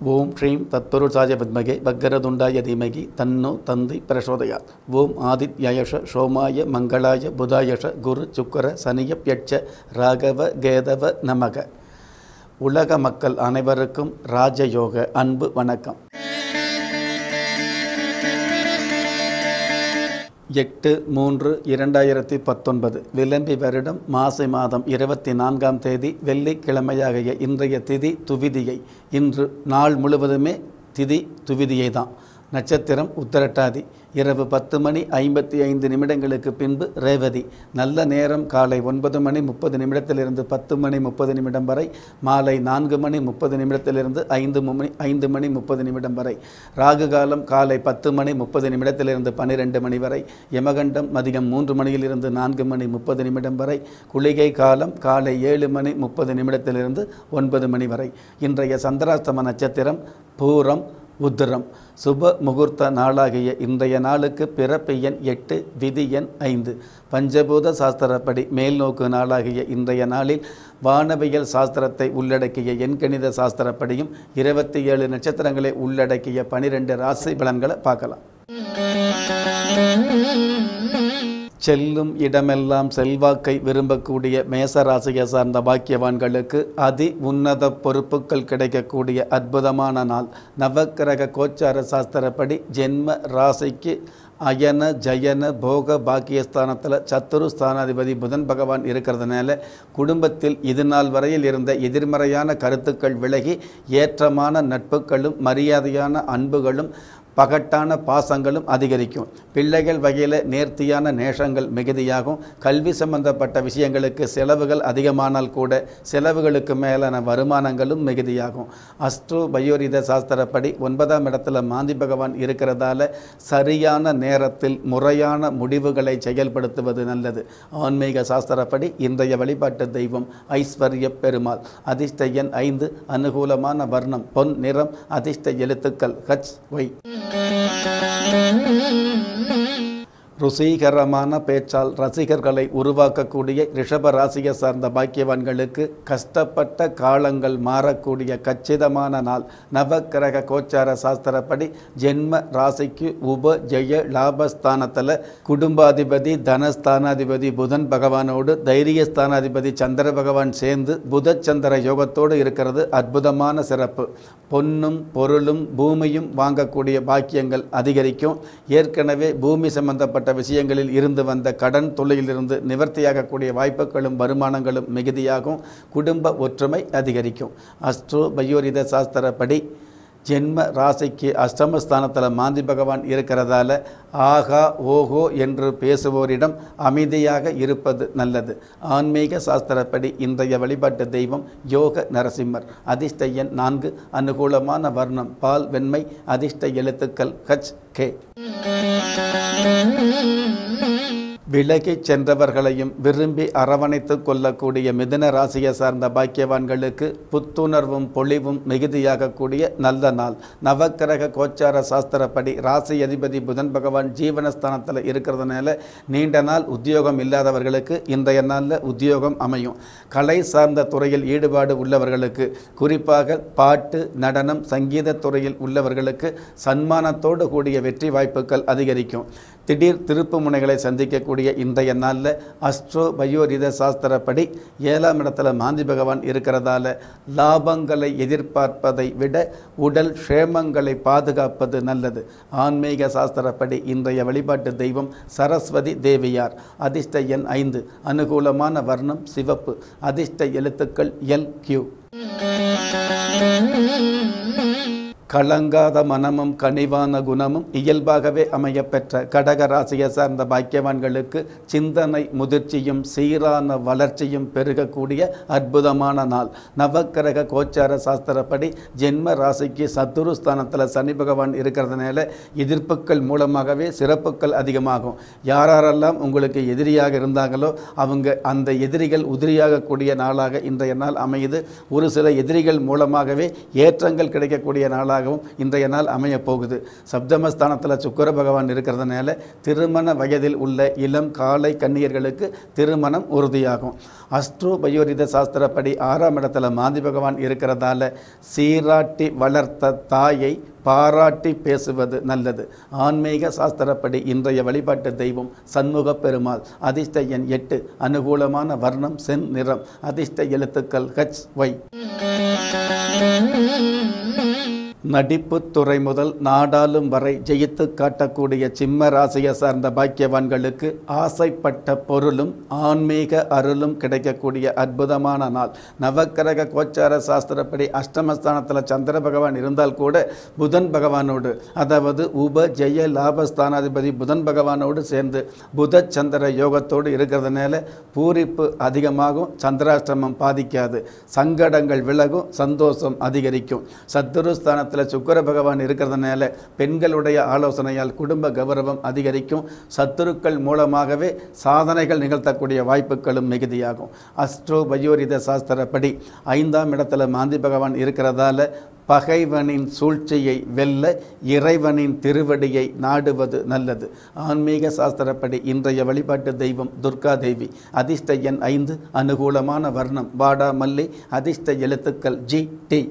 ஓம் ஸ்ரீம் தத்புருஷாய வித்மகே பக்கரதுண்டாய தீமகி தன்னோ தந்தி பிரசோதயாத் ஓம் ஆதித்யயஷ சோமாய மங்களாய புதாயஷ குரு சுக்கர சனியப்யட்ச ராகவ கேதவ நமக உலக மக்கள் அனைவருக்கும் ராஜயோக அன்பு வணக்கம் எட்டு மூன்று இரண்டாயிரத்தி பத்தொன்பது விளம்பி வருடம் மாசி மாதம் இருபத்தி நான்காம் தேதி வெள்ளிக்கிழமையாகிய இன்றைய திதி துவிதியை இன்று நாள் முழுவதுமே திதி துவிதியை தான் நட்சத்திரம் உத்தரட்டாதி இரவு பத்து மணி ஐம்பத்தி ஐந்து நிமிடங்களுக்கு பின்பு ரேவதி நல்ல நேரம் காலை ஒன்பது மணி முப்பது நிமிடத்திலிருந்து பத்து மணி முப்பது நிமிடம் வரை மாலை நான்கு மணி முப்பது நிமிடத்திலிருந்து ஐந்து மணி ஐந்து மணி முப்பது நிமிடம் வரை ராகு காலம் காலை பத்து மணி முப்பது நிமிடத்திலிருந்து பன்னிரெண்டு மணி வரை யமகண்டம் மதியம் மூன்று மணியிலிருந்து நான்கு மணி முப்பது நிமிடம் வரை குளிகை காலம் காலை ஏழு மணி முப்பது நிமிடத்திலிருந்து ஒன்பது மணி வரை இன்றைய சந்திராஸ்தம நட்சத்திரம் பூரம் உத்திரம் சுப முகூர்த்த நாளாகிய இன்றைய நாளுக்கு பிறப்பு எண் எட்டு விதி எண் ஐந்து பஞ்சபூத சாஸ்திரப்படி மேல்நோக்கு நாளாகிய இன்றைய நாளில் வானவியல் சாஸ்திரத்தை உள்ளடக்கிய எண்கணித சாஸ்திரப்படியும் இருபத்தி ஏழு நட்சத்திரங்களை உள்ளடக்கிய பனிரெண்டு ராசி பலன்களை பார்க்கலாம் செல்லும் இடமெல்லாம் செல்வாக்கை விரும்பக்கூடிய மேச ராசியை சார்ந்த பாக்கியவான்களுக்கு அதி உன்னத பொறுப்புகள் கிடைக்கக்கூடிய அற்புதமான நாள் நவக்கிரக கோச்சார சாஸ்திரப்படி ஜென்ம ராசிக்கு அயன ஜயன போக பாக்கியஸ்தானத்தில் சத்துரு ஸ்தானாதிபதி புதன் பகவான் இருக்கிறதுனால குடும்பத்தில் இது நாள் வரையில் இருந்த எதிர்மறையான கருத்துக்கள் விலகி ஏற்றமான நட்புகளும் மரியாதையான அன்புகளும் பகட்டான பாசங்களும் அதிகரிக்கும் பிள்ளைகள் வகையில் நேர்த்தியான நேஷங்கள் மிகுதியாகும் கல்வி சம்பந்தப்பட்ட விஷயங்களுக்கு செலவுகள் அதிகமானால் கூட செலவுகளுக்கு மேலான வருமானங்களும் மிகுதியாகும் அஸ்ட்ரோ பயோரித சாஸ்திரப்படி ஒன்பதாம் இடத்துல மாந்தி பகவான் இருக்கிறதால சரியான நேரத்தில் முறையான முடிவுகளை செயல்படுத்துவது நல்லது ஆன்மீக சாஸ்திரப்படி இன்றைய வழிபாட்டு தெய்வம் ஐஸ்வர்ய பெருமாள் அதிர்ஷ்ட எண் ஐந்து அனுகூலமான வர்ணம் பொன் நிறம் அதிர்ஷ்ட எழுத்துக்கள் ஹச் ஒய் ருசிகரமான பேச்சால் ரசிகர்களை உருவாக்கக்கூடிய ரிஷப ராசியை சார்ந்த பாக்கியவான்களுக்கு கஷ்டப்பட்ட காலங்கள் மாறக்கூடிய கச்சிதமான நாள் நவக்கிரக கோச்சார சாஸ்திரப்படி ஜென்ம ராசிக்கு உப ஜெய லாபஸ்தானத்தில் குடும்பாதிபதி தனஸ்தானாதிபதி புதன் பகவானோடு தைரியஸ்தானாதிபதி சந்திர பகவான் சேர்ந்து புதச்சந்திர யோகத்தோடு இருக்கிறது அற்புதமான சிறப்பு பொன்னும் பொருளும் பூமியும் வாங்கக்கூடிய பாக்கியங்கள் அதிகரிக்கும் ஏற்கனவே பூமி சம்பந்தப்பட்ட விஷயங்களில் இருந்து வந்த கடன் தொல்லையிலிருந்து நிவர்த்தியாகக்கூடிய வாய்ப்புகளும் வருமானங்களும் மிகுதியாகும் குடும்ப ஒற்றுமை அதிகரிக்கும் அஸ்ட்ரோ பயோரித சாஸ்திரப்படி ஜென்ம ராசிக்கு அஷ்டமஸ்தானத்தில் மாந்தி பகவான் இருக்கிறதால ஆகா ஓஹோ என்று பேசுவோரிடம் அமைதியாக இருப்பது நல்லது ஆன்மீக சாஸ்திரப்படி இன்றைய வழிபாட்டு தெய்வம் யோக நரசிம்மர் அதிர்ஷ்ட எண் நான்கு அனுகூலமான வர்ணம் பால் வெண்மை அதிர்ஷ்ட எழுத்துக்கள் ஹச் கே விலகிச் சென்றவர்களையும் விரும்பி அரவணைத்து கொள்ளக்கூடிய மிதுன ராசியை சார்ந்த பாக்கியவான்களுக்கு புத்துணர்வும் பொலிவும் மிகுதியாகக்கூடிய நல்ல நாள் நவக்கிரக கோச்சார சாஸ்திரப்படி ராசி அதிபதி புதன் பகவான் ஜீவனஸ்தானத்தில் இருக்கிறதுனால நீண்ட நாள் உத்தியோகம் இல்லாதவர்களுக்கு இன்றைய நாளில் உத்தியோகம் அமையும் கலை சார்ந்த துறையில் ஈடுபாடு உள்ளவர்களுக்கு குறிப்பாக பாட்டு நடனம் சங்கீத துறையில் உள்ளவர்களுக்கு சன்மானத்தோடு கூடிய வெற்றி வாய்ப்புகள் அதிகரிக்கும் திடீர் திருப்பு முனைகளை சந்திக்கக்கூடிய இன்றைய நாளில் அஸ்ட்ரோ பயோரித சாஸ்திரப்படி ஏழாம் இடத்துல மாந்தி பகவான் இருக்கிறதால லாபங்களை எதிர்பார்ப்பதை விட உடல் க்ஷேமங்களை பாதுகாப்பது நல்லது ஆன்மீக சாஸ்திரப்படி இன்றைய வழிபாட்டு தெய்வம் சரஸ்வதி தேவியார் அதிர்ஷ்ட எண் ஐந்து அனுகூலமான வர்ணம் சிவப்பு அதிர்ஷ்ட எழுத்துக்கள் எல் கியூ கலங்காத மனமும் கனிவான குணமும் இயல்பாகவே அமையப்பெற்ற கடக ராசியை சார்ந்த பாக்கியவான்களுக்கு சிந்தனை முதிர்ச்சியும் சீரான வளர்ச்சியும் பெருகக்கூடிய அற்புதமான நாள் நவக்கிரக கோச்சார சாஸ்திரப்படி ஜென்ம ராசிக்கு சத்துரு ஸ்தானத்தில் சனி பகவான் இருக்கிறதுனால எதிர்ப்புகள் மூலமாகவே சிறப்புகள் அதிகமாகும் யாரெல்லாம் உங்களுக்கு எதிரியாக இருந்தாங்களோ அவங்க அந்த எதிரிகள் உதிரியாகக்கூடிய நாளாக இன்றைய நாள் அமையுது ஒரு சில எதிரிகள் மூலமாகவே ஏற்றங்கள் கிடைக்கக்கூடிய நாளாக நாளாகவும் இன்றைய நாள் அமையப் போகுது சப்தமஸ்தானத்தில் சுக்கர பகவான் இருக்கிறதுனால திருமண வயதில் உள்ள இளம் காலை கன்னியர்களுக்கு திருமணம் உறுதியாகும் அஸ்ட்ரோ பயோரித சாஸ்திரப்படி ஆறாம் இடத்துல மாந்தி பகவான் இருக்கிறதால சீராட்டி வளர்த்த தாயை பாராட்டி பேசுவது நல்லது ஆன்மீக சாஸ்திரப்படி இன்றைய வழிபாட்டு தெய்வம் சண்முக பெருமாள் அதிர்ஷ்ட எண் எட்டு அனுகூலமான வர்ணம் சென் நிறம் அதிர்ஷ்ட எழுத்துக்கள் ஹச் ஒய் நடிப்பு துறை முதல் நாடாளும் வரை ஜெயித்து காட்டக்கூடிய சிம்ம ராசியை சார்ந்த பாக்கியவான்களுக்கு ஆசைப்பட்ட பொருளும் ஆன்மீக அருளும் கிடைக்கக்கூடிய அற்புதமான நாள் நவக்கிரக கோச்சார சாஸ்திரப்படி அஷ்டமஸ்தானத்தில் சந்திர பகவான் இருந்தால் கூட புதன் பகவானோடு அதாவது உப ஜெய லாபஸ்தானாதிபதி புதன் பகவானோடு சேர்ந்து புத சந்திர யோகத்தோடு இருக்கிறதுனால பூரிப்பு அதிகமாகும் சந்திராஷ்டிரமம் பாதிக்காது சங்கடங்கள் விலகும் சந்தோஷம் அதிகரிக்கும் சத்துருஸ்தானத்தில் சுக்கர பகவான் இருக்கிறதுனால பெண்களுடைய ஆலோசனையால் குடும்ப கௌரவம் அதிகரிக்கும் சத்துருக்கள் மூலமாகவே சாதனைகள் நிகழ்த்தக்கூடிய வாய்ப்புகளும் மிகுதியாகும் அஸ்ட்ரோ பயோரித சாஸ்திரப்படி ஐந்தாம் இடத்துல மாந்தி பகவான் இருக்கிறதால பகைவனின் சூழ்ச்சியை வெல்ல இறைவனின் திருவடியை நாடுவது நல்லது ஆன்மீக சாஸ்திரப்படி இன்றைய வழிபாட்டு தெய்வம் துர்கா தேவி அதிர்ஷ்ட எண் ஐந்து அனுகூலமான வர்ணம் வாடா மல்லி அதிர்ஷ்ட எழுத்துக்கள் ஜி டி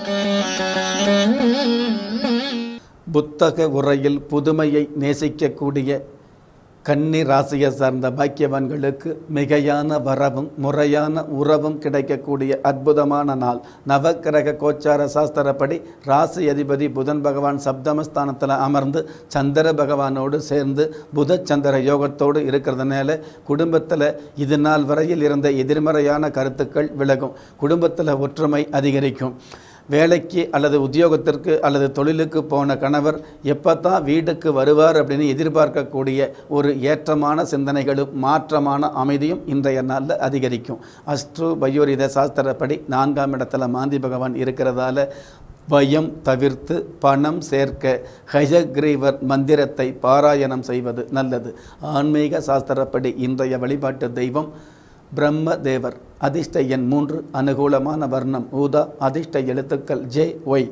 புத்தக உரையில் புதுமையை நேசிக்கக்கூடிய கன்னி ராசியை சார்ந்த பாக்கியவான்களுக்கு மிகையான வரவும் முறையான உறவும் கிடைக்கக்கூடிய அற்புதமான நாள் நவக்கிரக கோச்சார சாஸ்திரப்படி ராசி அதிபதி புதன் பகவான் சப்தமஸ்தானத்தில் அமர்ந்து சந்திர பகவானோடு சேர்ந்து புத சந்திர யோகத்தோடு இருக்கிறதுனால குடும்பத்தில் இது நாள் வரையில் இருந்த எதிர்மறையான கருத்துக்கள் விலகும் குடும்பத்தில் ஒற்றுமை அதிகரிக்கும் வேலைக்கு அல்லது உத்தியோகத்திற்கு அல்லது தொழிலுக்கு போன கணவர் எப்போ தான் வீட்டுக்கு வருவார் அப்படின்னு எதிர்பார்க்கக்கூடிய ஒரு ஏற்றமான சிந்தனைகளும் மாற்றமான அமைதியும் இன்றைய நாளில் அதிகரிக்கும் அஸ்ட்ரோ பயோரித சாஸ்திரப்படி நான்காம் இடத்துல மாந்தி பகவான் இருக்கிறதால பயம் தவிர்த்து பணம் சேர்க்க ஹயக்ரீவர் மந்திரத்தை பாராயணம் செய்வது நல்லது ஆன்மீக சாஸ்திரப்படி இன்றைய வழிபாட்டு தெய்வம் பிரம்ம தேவர் அதிர்ஷ்ட எண் மூன்று அனுகூலமான வர்ணம் ஊதா அதிர்ஷ்ட எழுத்துக்கள் ஜே ஒய்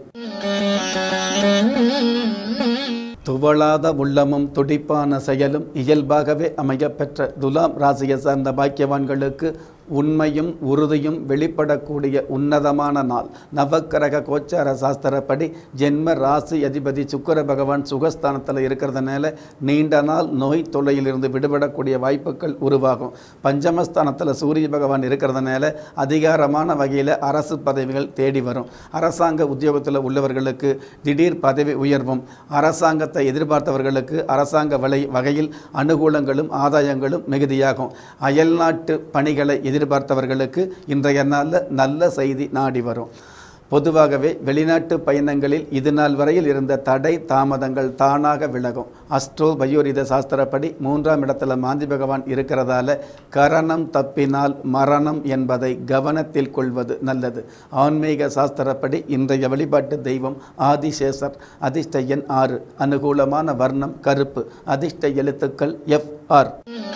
துவளாத உள்ளமும் துடிப்பான செயலும் இயல்பாகவே அமையப்பெற்ற துலாம் ராசியை சார்ந்த பாக்கியவான்களுக்கு உண்மையும் உறுதியும் வெளிப்படக்கூடிய உன்னதமான நாள் நவக்கிரக கோச்சார சாஸ்திரப்படி ஜென்ம ராசி அதிபதி சுக்கர பகவான் சுகஸ்தானத்தில் இருக்கிறதுனால நீண்ட நாள் நோய் தொல்லையிலிருந்து விடுபடக்கூடிய வாய்ப்புகள் உருவாகும் பஞ்சமஸ்தானத்தில் சூரிய பகவான் இருக்கிறதுனால அதிகாரமான வகையில் அரசு பதவிகள் தேடி வரும் அரசாங்க உத்தியோகத்தில் உள்ளவர்களுக்கு திடீர் பதவி உயர்வும் அரசாங்கத்தை எதிர்பார்த்தவர்களுக்கு அரசாங்க வலை வகையில் அனுகூலங்களும் ஆதாயங்களும் மிகுதியாகும் அயல்நாட்டு பணிகளை எதிர்பார்த்தவர்களுக்கு இன்றைய நாளில் நல்ல செய்தி நாடி வரும் பொதுவாகவே வெளிநாட்டு பயணங்களில் இது நாள் வரையில் இருந்த தடை தாமதங்கள் தானாக விலகும் அஸ்ட்ரோ பயோரித சாஸ்திரப்படி மூன்றாம் இடத்துல மாந்தி பகவான் இருக்கிறதால கரணம் தப்பினால் மரணம் என்பதை கவனத்தில் கொள்வது நல்லது ஆன்மீக சாஸ்திரப்படி இன்றைய வழிபாட்டு தெய்வம் ஆதிசேஷர் அதிர்ஷ்ட எண் ஆறு அனுகூலமான வர்ணம் கருப்பு அதிர்ஷ்ட எழுத்துக்கள் எஃப் ஆர்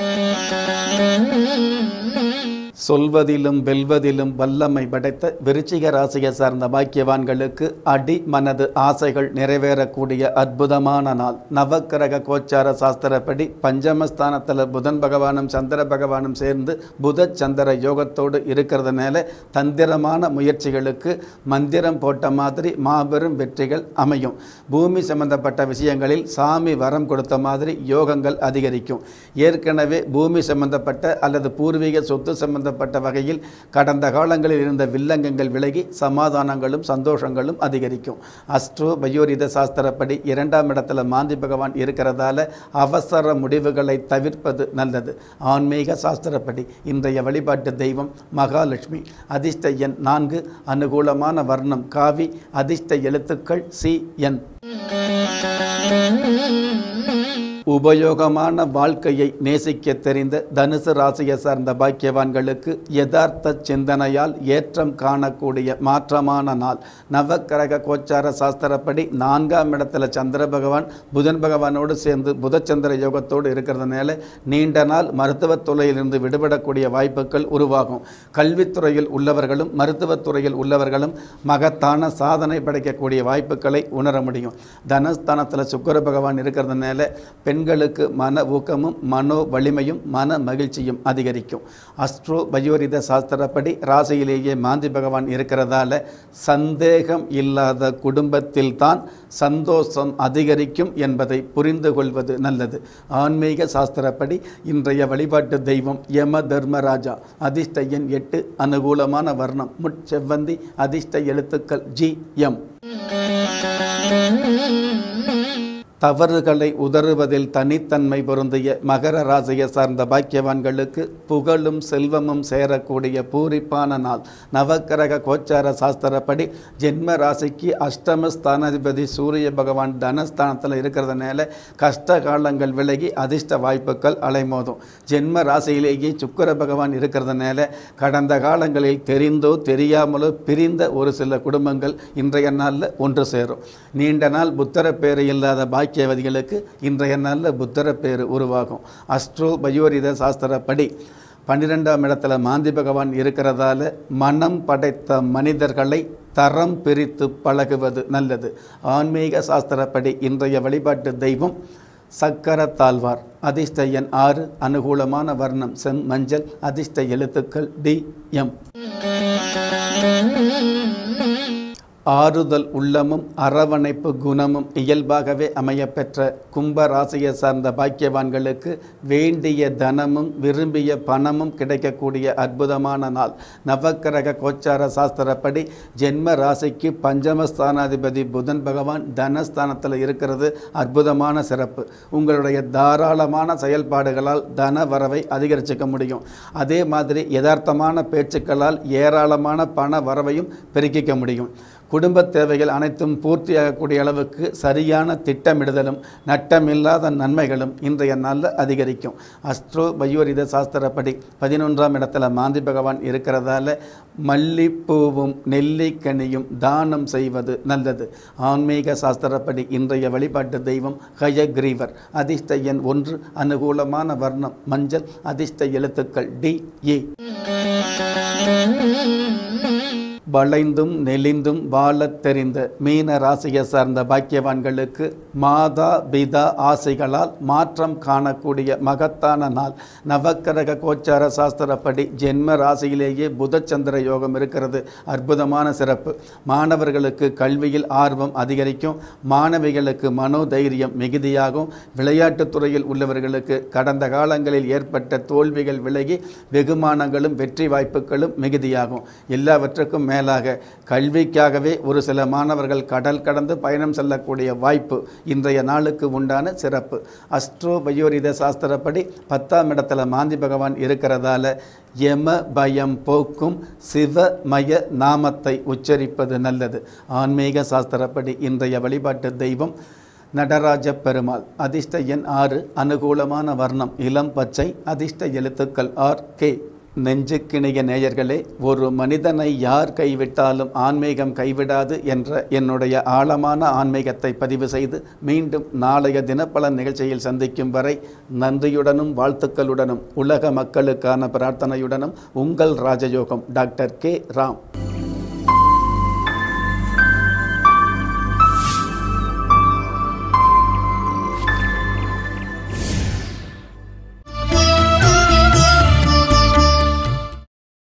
சொல்வதிலும் வெல்வதிலும் வல்லமை படைத்த விருச்சிக ராசியை சார்ந்த பாக்கியவான்களுக்கு அடி மனது ஆசைகள் நிறைவேறக்கூடிய அற்புதமான நாள் நவக்கிரக கோச்சார சாஸ்திரப்படி பஞ்சமஸ்தானத்தில் புதன் பகவானும் சந்திர பகவானும் சேர்ந்து புத சந்திர யோகத்தோடு இருக்கிறதுனால தந்திரமான முயற்சிகளுக்கு மந்திரம் போட்ட மாதிரி மாபெரும் வெற்றிகள் அமையும் பூமி சம்பந்தப்பட்ட விஷயங்களில் சாமி வரம் கொடுத்த மாதிரி யோகங்கள் அதிகரிக்கும் ஏற்கனவே பூமி சம்பந்தப்பட்ட அல்லது பூர்வீக சொத்து சம்பந்தப்பட்ட வகையில் கடந்த காலங்களில் இருந்த வில்லங்கங்கள் விலகி சமாதானங்களும் சந்தோஷங்களும் அதிகரிக்கும் அஸ்ட்ரோ பயோரித சாஸ்திரப்படி இரண்டாம் இடத்துல மாந்தி பகவான் இருக்கிறதால அவசர முடிவுகளை தவிர்ப்பது நல்லது ஆன்மீக சாஸ்திரப்படி இன்றைய வழிபாட்டு தெய்வம் மகாலட்சுமி அதிர்ஷ்ட எண் நான்கு அனுகூலமான வர்ணம் காவி அதிர்ஷ்ட எழுத்துக்கள் சி என் உபயோகமான வாழ்க்கையை நேசிக்க தெரிந்த தனுசு ராசியை சார்ந்த பாக்கியவான்களுக்கு யதார்த்த சிந்தனையால் ஏற்றம் காணக்கூடிய மாற்றமான நாள் நவக்கிரக கோச்சார சாஸ்திரப்படி நான்காம் இடத்துல சந்திர பகவான் புதன் பகவானோடு சேர்ந்து புதச்சந்திர யோகத்தோடு இருக்கிறதுனால நீண்ட நாள் மருத்துவத் துறையிலிருந்து விடுபடக்கூடிய வாய்ப்புகள் உருவாகும் கல்வித்துறையில் உள்ளவர்களும் மருத்துவத்துறையில் உள்ளவர்களும் மகத்தான சாதனை படைக்கக்கூடிய வாய்ப்புகளை உணர முடியும் தனஸ்தானத்தில் சுக்கர பகவான் இருக்கிறதுனால பெண்களுக்கு மன ஊக்கமும் மனோ வலிமையும் மன மகிழ்ச்சியும் அதிகரிக்கும் அஸ்ட்ரோ பயோரித சாஸ்திரப்படி ராசியிலேயே மாந்தி பகவான் இருக்கிறதால சந்தேகம் இல்லாத குடும்பத்தில்தான் சந்தோஷம் அதிகரிக்கும் என்பதை புரிந்து கொள்வது நல்லது ஆன்மீக சாஸ்திரப்படி இன்றைய வழிபாட்டு தெய்வம் யம தர்மராஜா அதிர்ஷ்ட எண் எட்டு அனுகூலமான வர்ணம் முட்செவ்வந்தி அதிர்ஷ்ட எழுத்துக்கள் ஜி எம் தவறுகளை உதறுவதில் தனித்தன்மை பொருந்திய மகர ராசியை சார்ந்த பாக்கியவான்களுக்கு புகழும் செல்வமும் சேரக்கூடிய பூரிப்பான நாள் நவக்கிரக கோச்சார சாஸ்திரப்படி ஜென்ம ராசிக்கு அஷ்டம ஸ்தானாதிபதி சூரிய பகவான் தனஸ்தானத்தில் இருக்கிறதுனால கஷ்ட காலங்கள் விலகி அதிர்ஷ்ட வாய்ப்புகள் அலைமோதும் ஜென்ம ராசியிலேயே சுக்கர பகவான் இருக்கிறதுனால கடந்த காலங்களில் தெரிந்தோ தெரியாமலோ பிரிந்த ஒரு சில குடும்பங்கள் இன்றைய நாளில் ஒன்று சேரும் நீண்ட நாள் புத்தர பேறு இல்லாத பாக்கியவதிகளுக்கு இன்றைய நாளில் புத்தர பேர் உருவாகும் அஸ்ட்ரோ பயோரித சாஸ்திரப்படி பன்னிரெண்டாம் இடத்துல மாந்தி பகவான் இருக்கிறதால மனம் படைத்த மனிதர்களை தரம் பிரித்து பழகுவது நல்லது ஆன்மீக சாஸ்திரப்படி இன்றைய வழிபாட்டு தெய்வம் சக்கர தாழ்வார் அதிர்ஷ்ட எண் ஆறு அனுகூலமான வர்ணம் செம் மஞ்சள் அதிர்ஷ்ட எழுத்துக்கள் டி எம் ஆறுதல் உள்ளமும் அரவணைப்பு குணமும் இயல்பாகவே அமையப்பெற்ற கும்ப ராசியை சார்ந்த பாக்கியவான்களுக்கு வேண்டிய தனமும் விரும்பிய பணமும் கிடைக்கக்கூடிய அற்புதமான நாள் நவக்கிரக கோச்சார சாஸ்திரப்படி ஜென்ம ராசிக்கு பஞ்சமஸ்தானாதிபதி புதன் பகவான் தனஸ்தானத்தில் இருக்கிறது அற்புதமான சிறப்பு உங்களுடைய தாராளமான செயல்பாடுகளால் தன வரவை அதிகரிச்சுக்க முடியும் அதே மாதிரி யதார்த்தமான பேச்சுக்களால் ஏராளமான பண வரவையும் பெருக்கிக்க முடியும் குடும்ப தேவைகள் அனைத்தும் பூர்த்தியாகக்கூடிய அளவுக்கு சரியான திட்டமிடுதலும் நட்டமில்லாத நன்மைகளும் இன்றைய நாளில் அதிகரிக்கும் அஸ்ட்ரோ பயோரித சாஸ்திரப்படி பதினொன்றாம் இடத்துல மாந்தி பகவான் இருக்கிறதால மல்லிப்பூவும் நெல்லிக்கனியும் தானம் செய்வது நல்லது ஆன்மீக சாஸ்திரப்படி இன்றைய வழிபாட்டு தெய்வம் ஹயக்ரீவர் அதிர்ஷ்ட எண் ஒன்று அனுகூலமான வர்ணம் மஞ்சள் அதிர்ஷ்ட எழுத்துக்கள் டி ஏ வளைந்தும் நெளிந்தும் வாழத் தெரிந்த மீன ராசியை சார்ந்த பாக்கியவான்களுக்கு மாதா பிதா ஆசைகளால் மாற்றம் காணக்கூடிய மகத்தான நாள் நவக்கிரக கோச்சார சாஸ்திரப்படி ஜென்ம ராசியிலேயே புதச்சந்திர யோகம் இருக்கிறது அற்புதமான சிறப்பு மாணவர்களுக்கு கல்வியில் ஆர்வம் அதிகரிக்கும் மாணவிகளுக்கு மனோதைரியம் மிகுதியாகும் விளையாட்டுத் துறையில் உள்ளவர்களுக்கு கடந்த காலங்களில் ஏற்பட்ட தோல்விகள் விலகி வெகுமானங்களும் வெற்றி வாய்ப்புகளும் மிகுதியாகும் எல்லாவற்றுக்கும் மேலாக கல்விக்காகவே ஒரு சில மாணவர்கள் கடல் கடந்து பயணம் செல்லக்கூடிய வாய்ப்பு இன்றைய நாளுக்கு உண்டான சிறப்பு அஸ்ட்ரோ பயோரித சாஸ்திரப்படி பத்தாம் இடத்துல மாந்தி பகவான் இருக்கிறதால யம பயம் போக்கும் சிவமய நாமத்தை உச்சரிப்பது நல்லது ஆன்மீக சாஸ்திரப்படி இன்றைய வழிபாட்டு தெய்வம் நடராஜ பெருமாள் அதிர்ஷ்ட எண் ஆறு அனுகூலமான வர்ணம் இளம் பச்சை அதிர்ஷ்ட எழுத்துக்கள் ஆர் கே நெஞ்சுக்கிணைய நேயர்களே ஒரு மனிதனை யார் கைவிட்டாலும் ஆன்மீகம் கைவிடாது என்ற என்னுடைய ஆழமான ஆன்மீகத்தை பதிவு செய்து மீண்டும் நாளைய தினப்பலன் நிகழ்ச்சியில் சந்திக்கும் வரை நன்றியுடனும் வாழ்த்துக்களுடனும் உலக மக்களுக்கான பிரார்த்தனையுடனும் உங்கள் ராஜயோகம் டாக்டர் கே ராம்